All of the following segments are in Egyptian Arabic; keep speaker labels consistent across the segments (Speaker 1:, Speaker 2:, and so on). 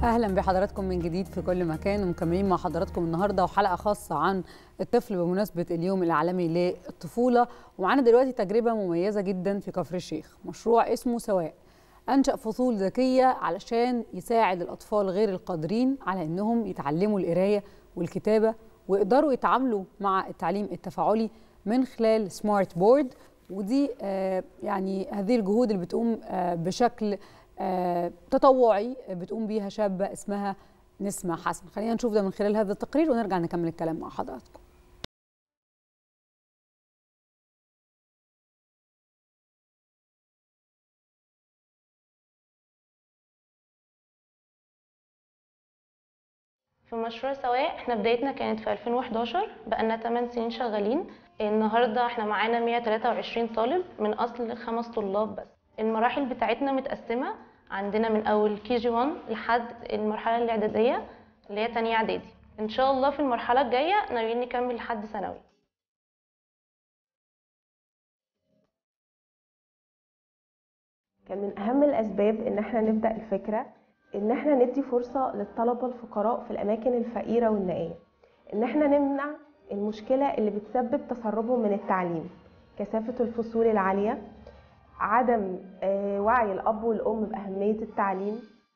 Speaker 1: اهلا بحضراتكم من جديد في كل مكان ومكملين مع حضراتكم النهارده وحلقه خاصه عن الطفل بمناسبه اليوم العالمي للطفوله ومعانا دلوقتي تجربه مميزه جدا في كفر الشيخ مشروع اسمه سواء انشا فصول ذكيه علشان يساعد الاطفال غير القادرين على انهم يتعلموا القرايه والكتابه ويقدروا يتعاملوا مع التعليم التفاعلي من خلال سمارت بورد ودي آه يعني هذه الجهود اللي بتقوم آه بشكل آه تطوعي بتقوم بيها شابة اسمها نسمة حسن خلينا نشوف ده من خلال هذا التقرير ونرجع نكمل الكلام مع حضراتكم
Speaker 2: في مشروع سواء احنا بدايتنا كانت في 2011 بقالنا 8 سنين شغالين النهارده احنا معانا 123 طالب من اصل خمس طلاب بس المراحل بتاعتنا متقسمه عندنا من اول كي جي 1 لحد المرحله الاعداديه اللي هي تانية اعدادي ان شاء الله في المرحله الجايه ناويين نكمل لحد ثانوي
Speaker 3: كان من أهم الأسباب إن احنا نبدأ الفكرة إن احنا ندي فرصة للطلبة الفقراء في الأماكن الفقيرة والنائية إن احنا نمنع المشكلة اللي بتسبب تسربهم من التعليم كثافة الفصول العالية عدم آه، وعي الأب والأم بأهمية التعليم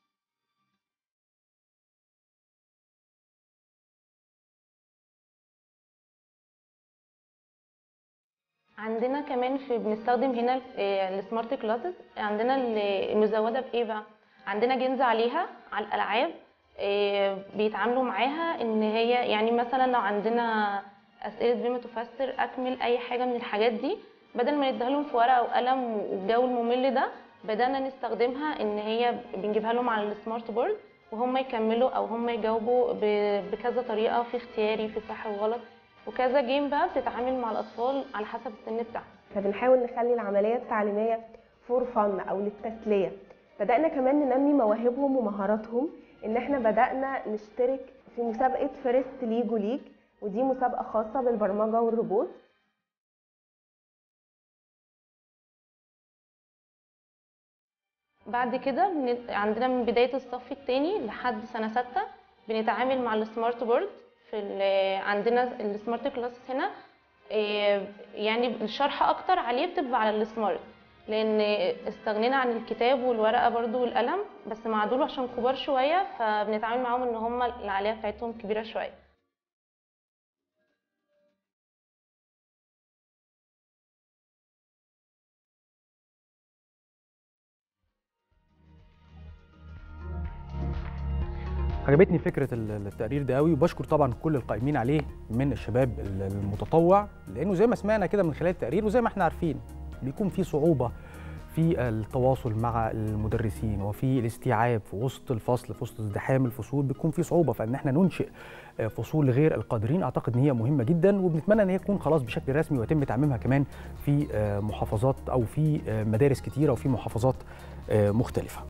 Speaker 2: عندنا كمان في بنستخدم هنا ال- آه، السمارت كلاسز عندنا ال- المزوده بايه بقى عندنا جنز عليها على الالعاب آه، بيتعاملوا معاها ان هي يعني مثلا لو عندنا اسئله بما تفسر اكمل اي حاجه من الحاجات دي بدل ما نديها لهم في ورقه وقلم والجو الممل ده بدانا نستخدمها ان هي بنجيبها لهم على السمارت بورد وهم يكملوا او هم يجاوبوا ب- بكذا طريقه في اختياري في صح وغلط وكذا جيم بقى بتتعامل مع الاطفال على حسب السن بتاعهم
Speaker 3: فبنحاول نخلي العملية التعليمية فور فن أو للتسلية بدأنا كمان ننمي مواهبهم ومهاراتهم إن احنا بدأنا نشترك في مسابقة فيرست ليجو ليج ودي مسابقة خاصة بالبرمجة والروبوت
Speaker 2: بعد كده بن- عندنا من بداية الصف التاني لحد سنة ستة بنتعامل مع السمارت بورد في ال- عندنا السمارت كلاس هنا إيه، يعني الشرح اكتر عليه بتبقى على السمارت لان استغنينا عن الكتاب والورقه برضو والقلم بس مع دول عشان كبار شويه فبنتعامل معاهم ان هم العقليه بتاعتهم كبيره شويه
Speaker 4: عجبتني فكره ال- التقرير ده قوي وبشكر طبعا كل القائمين عليه من الشباب ال- المتطوع لانه زي ما سمعنا كده من خلال التقرير وزي ما احنا عارفين بيكون في صعوبه في التواصل مع المدرسين وفي الاستيعاب في وسط الفصل في وسط ازدحام الفصول بيكون في صعوبه فان احنا ننشئ آه، فصول لغير القادرين اعتقد ان هي مهمه جدا وبنتمنى ان هي تكون خلاص بشكل رسمي ويتم تعميمها كمان في آه، محافظات او في آه، مدارس كتيره وفي محافظات آه، مختلفه